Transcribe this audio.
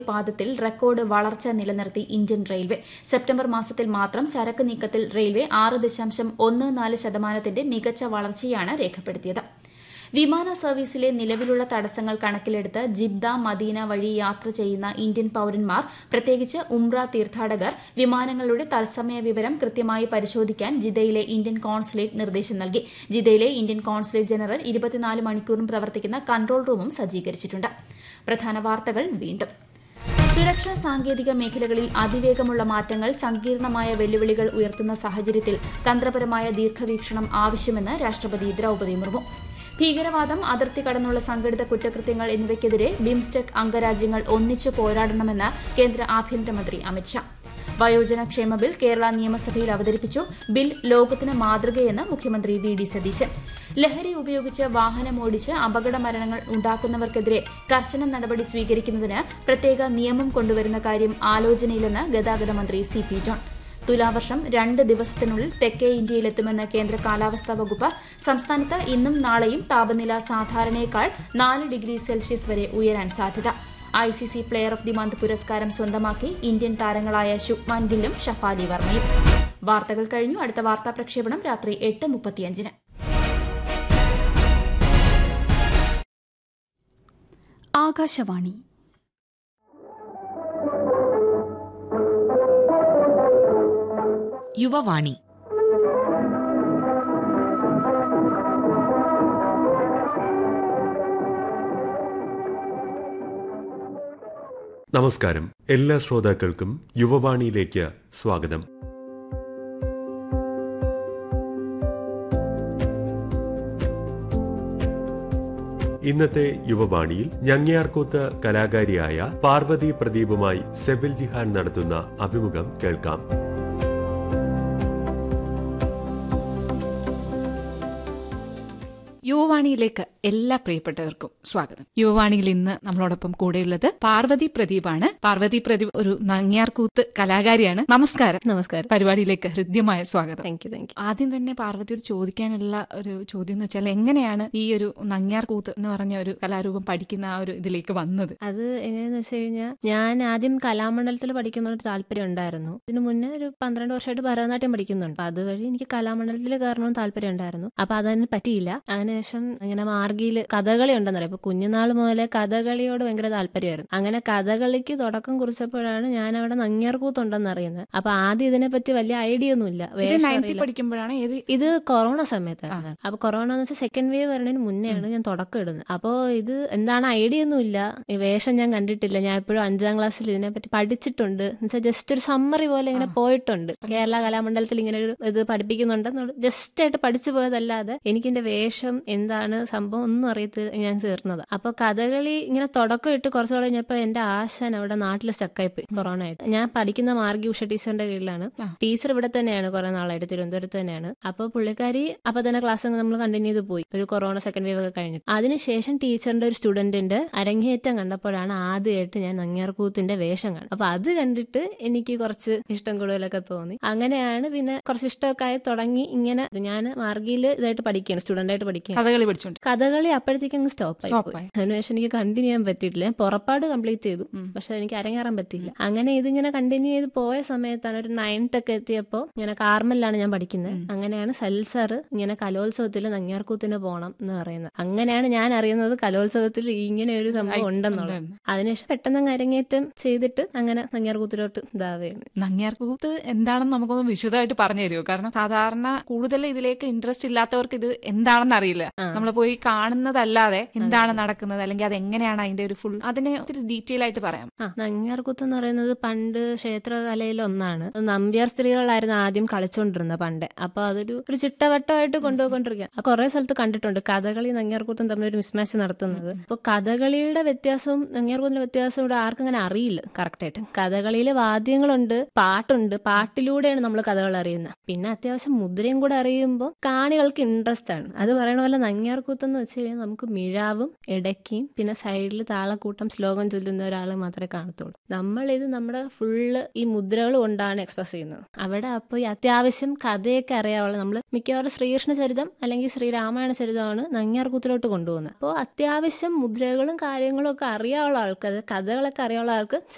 പാദത്തിൽ റെക്കോർഡ് വളർച്ച നിലനിർത്തി ഇന്ത്യൻ റെയിൽവേ സെപ്റ്റംബർ മാസത്തിൽ മാത്രം ചരക്ക് നീക്കത്തിൽ റെയിൽവേ ആറ് ദശാംശം ഒന്ന് നാല് ശതമാനത്തിന്റെ മികച്ച വളർച്ചയാണ് രേഖപ്പെടുത്തിയത് വിമാന സർവീസിലെ നിലവിലുള്ള തടസ്സങ്ങൾ കണക്കിലെടുത്ത് ജിദ്ദ മദീന വഴി യാത്ര ചെയ്യുന്ന ഇന്ത്യൻ പൌരന്മാർ പ്രത്യേകിച്ച് ഉംറ തീർത്ഥാടകർ വിമാനങ്ങളുടെ തത്സമയ വിവരം കൃത്യമായി പരിശോധിക്കാൻ ജിദ്ദയിലെ ഇന്ത്യൻ കോൺസുലേറ്റ് നിർദ്ദേശം നൽകി ജിദ്ദയിലെ ഇന്ത്യൻ കോൺസുലേറ്റ് ജനറൽ ഇരുപത്തിനാല് മണിക്കൂറും പ്രവർത്തിക്കുന്ന കൺട്രോൾ റൂമും സജ്ജീകരിച്ചിട്ടുണ്ട് പ്രധാന വാർത്തകൾ വീണ്ടും സുരക്ഷാ സാങ്കേതിക മേഖലകളിൽ അതിവേഗമുള്ള മാറ്റങ്ങൾ സങ്കീർണമായ വെല്ലുവിളികൾ ഉയർത്തുന്ന സാഹചര്യത്തിൽ തന്ത്രപരമായ ദീർഘവീക്ഷണം ആവശ്യമെന്ന് രാഷ്ട്രപതി ദ്രൌപദി മുർമു ഭീകരവാദം അതിർത്തി കടന്നുള്ള സംഘടിത കുറ്റകൃത്യങ്ങൾ എന്നിവയ്ക്കെതിരെ ബിംസ്റ്റെക് അംഗരാജ്യങ്ങൾ ഒന്നിച്ചു പോരാടണമെന്ന് കേന്ദ്ര ആഭ്യന്തരമന്ത്രി അമിത്ഷാ വയോജന ക്ഷേമ ബിൽ കേരള നിയമസഭയിൽ അവതരിപ്പിച്ചു ബിൽ ലോകത്തിന് മാതൃകയെന്ന് മുഖ്യമന്ത്രി വി ഡി സതീശൻ ലഹരി ഉപയോഗിച്ച് വാഹനമോടിച്ച് അപകട മരണങ്ങൾ ഉണ്ടാക്കുന്നവർക്കെതിരെ കർശന നടപടി സ്വീകരിക്കുന്നതിന് പ്രത്യേക നിയമം കൊണ്ടുവരുന്ന കാര്യം ആലോചനയിലെന്ന് ഗതാഗത മന്ത്രി സി പി ജോൺ തുലാവർഷം രണ്ട് ദിവസത്തിനുള്ളിൽ തെക്കേ ഇന്ത്യയിലെത്തുമെന്ന് കേന്ദ്ര കാലാവസ്ഥാ വകുപ്പ് സംസ്ഥാനത്ത് ഇന്നും നാളെയും താപനില സാധാരണയേക്കാൾ നാല് ഡിഗ്രി സെൽഷ്യസ് വരെ ഉയരാൻ സാധ്യത I C C player of the month പുരസ്കാരം സ്വന്തമാക്കി ഇന്ത്യൻ താരങ്ങളായ ശുഭ്മാൻ ഗില്ലും ഷഫാലി വർമ്മയും വാർത്തകൾ കഴിഞ്ഞു അടുത്ത വാർത്താ പ്രക്ഷേപണം രാത്രി എട്ട് മുപ്പത്തിയഞ്ചിന് ആകാശവാണി യുവവാണി നമസ്കാരം എല്ലാ ശ്രോതാക്കൾക്കും യുവവാണിയിലേക്ക് സ്വാഗതം ഇന്നത്തെ യുവവാണിയിൽ ഞങ്ങയാർകൂത്ത് കലാകാരിയായ പാർവതി പ്രദീപുമായി സെബിൽ ജിഹാൻ നടത്തുന്ന അഭിമുഖം കേൾക്കാം യുവവാണിയിലേക്ക് എല്ലാ പ്രിയപ്പെട്ടവർക്കും സ്വാഗതം യുവവാണിയിൽ ഇന്ന് നമ്മളോടൊപ്പം കൂടെയുള്ളത് പാർവതി പ്രദീപാണ് പാർവതി പ്രദീപ് ഒരു നങ്ങ്യാർകൂത്ത് കലാകാരിയാണ് നമസ്കാരം നമസ്കാരം പരിപാടിയിലേക്ക് ഹൃദ്യമായ സ്വാഗതം താങ്ക് യു താങ്ക് യു ആദ്യം തന്നെ പാർവതിയോട് ചോദിക്കാനുള്ള ഒരു ചോദ്യം എന്ന് വെച്ചാൽ എങ്ങനെയാണ് ഈ ഒരു നങ്ങ്യാർകൂത്ത് എന്ന് പറഞ്ഞ ഒരു കലാരൂപം പഠിക്കുന്ന ആ ഒരു ഇതിലേക്ക് വന്നത് അത് എങ്ങനെയാന്ന് വെച്ച് കഴിഞ്ഞാൽ ഞാൻ ആദ്യം കലാമണ്ഡലത്തിൽ പഠിക്കുന്ന ഒരു താല്പര്യം ഉണ്ടായിരുന്നു ഇതിന് മുന്നേ ഒരു പന്ത്രണ്ട് വർഷമായിട്ട് ഭരതനാട്യം പഠിക്കുന്നുണ്ട് അപ്പൊ അതുവഴി എനിക്ക് കലാമണ്ഡലത്തിൽ കയറണമെന്ന് താല്പര്യം ഉണ്ടായിരുന്നു അപ്പൊ അതിന് പറ്റിയില്ല അതിനുശേഷം ഇങ്ങനെ മാർഗിയിൽ കഥകളി ഉണ്ടെന്നറിയാം അപ്പൊ കുഞ്ഞുനാൾ മുതലേ കഥകളിയോട് ഭയങ്കര താല്പര്യമായിരുന്നു അങ്ങനെ കഥകളിക്ക് തുടക്കം കുറിച്ചപ്പോഴാണ് ഞാൻ അവിടെ നങ്ങ്യാർകൂത്തുണ്ടെന്ന് അറിയുന്നത് അപ്പൊ ആദ്യം ഇതിനെപ്പറ്റി വലിയ ഐഡിയ ഒന്നുമില്ല ഇത് വേഷം നയൻത്തിൽ അറിയില്ല. പഠിക്കുമ്പോഴാണ് ഏത് ഇത് കൊറോണ സമയത്താണ് അപ്പൊ കൊറോണ എന്ന് വെച്ചാൽ സെക്കൻഡ് വേവ് വരുന്നതിന് മുന്നെയാണ് ഞാൻ തുടക്കം ഇടുന്നത് അപ്പോ ഇത് എന്താണ് ഐഡിയ ഒന്നുമില്ല ഈ വേഷം ഞാൻ കണ്ടിട്ടില്ല ഞാൻ എപ്പോഴും അഞ്ചാം ക്ലാസ്സിൽ ഇതിനെപ്പറ്റി പഠിച്ചിട്ടുണ്ട് എന്നുവെച്ചാൽ ജസ്റ്റ് ഒരു സമ്മറി പോലെ ഇങ്ങനെ പോയിട്ടുണ്ട് കേരള കലാമണ്ഡലത്തിൽ ഇങ്ങനെ ഒരു ഇത് പഠിപ്പിക്കുന്നുണ്ട് ജസ്റ്റ് ആയിട്ട് പഠിച്ചു പോയതല്ലാതെ എനിക്ക് എന്റെ വേഷം എന്താണ് സംഭവം ഒന്നും അറിയത്ത് ഞാൻ ചേർന്നത് അപ്പൊ കഥകളി ഇങ്ങനെ തുടക്കം ഇട്ട് കുറച്ച് കഴിഞ്ഞപ്പോ എന്റെ ആശാൻ അവിടെ നാട്ടിൽ സ്റ്റക്കായി പോയി കൊറോണ ആയിട്ട് ഞാൻ പഠിക്കുന്ന മാർഗി ഉഷ ടീച്ചറിന്റെ കീഴിലാണ് ടീച്ചർ ഇവിടെ തന്നെയാണ് കുറെ നാളായിട്ട് തിരുവനന്തപുരത്ത് തന്നെയാണ് അപ്പൊ പുള്ളിക്കാരി അപ്പൊ തന്നെ ക്ലാസ് നമ്മൾ കണ്ടിന്യൂ ചെയ്ത് പോയി ഒരു കൊറോണ സെക്കൻഡ് വേവ് ഒക്കെ കഴിഞ്ഞിട്ട് അതിനുശേഷം ടീച്ചറിന്റെ ഒരു സ്റ്റുഡന്റിന്റെ അരങ്ങേറ്റം കണ്ടപ്പോഴാണ് ആദ്യമായിട്ട് ഞാൻ നങ്ങ്യാർകൂത്തിന്റെ വേഷം കാണുന്നത് അപ്പൊ അത് കണ്ടിട്ട് എനിക്ക് കുറച്ച് ഇഷ്ടം കൂടുതലൊക്കെ തോന്നി അങ്ങനെയാണ് പിന്നെ കുറച്ച് ഇഷ്ടമൊക്കെ ആയി തുടങ്ങി ഇങ്ങനെ ഞാൻ മാർഗിയിൽ ഇതായിട്ട് പഠിക്കുകയാണ് സ്റ്റുഡന്റ് ആയിട്ട് പഠിക്കുകയാണ് കഥകളി പഠിച്ചോണ്ട് കഥകളി അപ്പോഴത്തേക്കും അങ്ങ് സ്റ്റോപ്പ് ആയി Stop പോയി ആയി. അതിനുശേഷം എനിക്ക് കണ്ടിന്യൂ ചെയ്യാൻ പറ്റിയിട്ടില്ല ഞാൻ പുറപ്പാട് കംപ്ലീറ്റ് ചെയ്തു പക്ഷെ എനിക്ക് അരങ്ങേറാൻ പറ്റിയില്ല അങ്ങനെ ഇതിങ്ങനെ കണ്ടിന്യൂ ചെയ്ത് പോയ സമയത്താണ് ഒരു നയൻത്ത് ഒക്കെ എത്തിയപ്പോൾ ഇങ്ങനെ കാർമലിലാണ് ഞാൻ പഠിക്കുന്നത് അങ്ങനെയാണ് സലിൽ സാറ് ഇങ്ങനെ കലോത്സവത്തിൽ നങ്ങ്യാർകൂത്തിന് പോകണം എന്ന് പറയുന്നത് അങ്ങനെയാണ് ഞാൻ അറിയുന്നത് കലോത്സവത്തിൽ ഇങ്ങനെ ഒരു സംഭവം ഉണ്ടെന്നുള്ളത് ഉണ്ടായിരുന്നു. അതിനുശേഷം പെട്ടെന്ന് അങ്ങ് അരങ്ങേറ്റം ചെയ്തിട്ട് അങ്ങനെ നങ്ങ്യാർകൂത്തിലോട്ട് ഇതാവുകയാണ് നങ്ങ്യാർകൂത്ത് എന്താണെന്ന് നമുക്കൊന്ന് വിശദമായിട്ട് പറഞ്ഞു തരുമോ കാരണം സാധാരണ കൂടുതൽ ഇതിലേക്ക് ഇൻട്രസ്റ്റ് ഇല്ലാത്തവർക്ക് ഇത് എന്താണെന്ന് അറിയില്ല നമ്മൾ പോയി കാണുന്നതല്ലാതെ എന്താണ് നടക്കുന്നത് അല്ലെങ്കിൽ അത് എങ്ങനെയാണ് അതിന്റെ ഒരു ഫുൾ അതിനെ ഒത്തിരി ഡീറ്റെയിൽ ആയിട്ട് പറയാം ആ നങ്ങ്യാർകൂത്ത് എന്ന് പറയുന്നത് പണ്ട് ക്ഷേത്രകലയിൽ ഒന്നാണ് അത് നമ്പ്യാർ സ്ത്രീകളായിരുന്നു ആദ്യം കളിച്ചോണ്ടിരുന്നത് പണ്ട് അപ്പൊ അതൊരു ഒരു ചിട്ടവട്ടമായിട്ട് കൊണ്ടുപോയിക്കൊണ്ടിരിക്കുക കുറെ സ്ഥലത്ത് കണ്ടിട്ടുണ്ട് കഥകളി നങ്ങ്യാർകൂത്തും തമ്മിൽ ഒരു മിസ്മാച്ച് നടത്തുന്നത് അപ്പൊ കഥകളിയുടെ വ്യത്യാസവും നങ്ങ്യാർകൂത്തിന്റെ വ്യത്യാസവും ഇവിടെ ആർക്കും അങ്ങനെ അറിയില്ല കറക്റ്റ് ആയിട്ട് കഥകളിയിലെ വാദ്യങ്ങളുണ്ട് പാട്ടുണ്ട് പാട്ടിലൂടെയാണ് നമ്മൾ കഥകൾ അറിയുന്നത് പിന്നെ അത്യാവശ്യം മുദ്രയും കൂടെ അറിയുമ്പോൾ കാണികൾക്ക് ഇൻട്രസ്റ്റ് ആണ് അത് പറയണ പോലെ നങ്ങ്യാർകൂത്ത് എന്ന് വെച്ച് കഴിഞ്ഞാൽ നമുക്ക് മിഴാവും ഇടയ്ക്കും പിന്നെ സൈഡിൽ താളക്കൂട്ടം ശ്ലോകം ചൊല്ലുന്ന ഒരാൾ മാത്രമേ കാണത്തുള്ളൂ നമ്മൾ ഇത് നമ്മുടെ ഫുള്ള് ഈ മുദ്രകൾ കൊണ്ടാണ് എക്സ്പ്രസ് ചെയ്യുന്നത് അവിടെ അപ്പോൾ ഈ അത്യാവശ്യം കഥയൊക്കെ അറിയാവുള്ള നമ്മൾ മിക്കവാറും ശ്രീകൃഷ്ണ ചരിതം അല്ലെങ്കിൽ ശ്രീരാമായണ ചരിതമാണ് നങ്ങ്യാർകൂത്തിലോട്ട് കൊണ്ടുപോകുന്നത് അപ്പോൾ അത്യാവശ്യം മുദ്രകളും കാര്യങ്ങളും ഒക്കെ അറിയാവുള്ള ആൾക്ക് അത് കഥകളൊക്കെ അറിയാവുള്ള ആൾക്ക്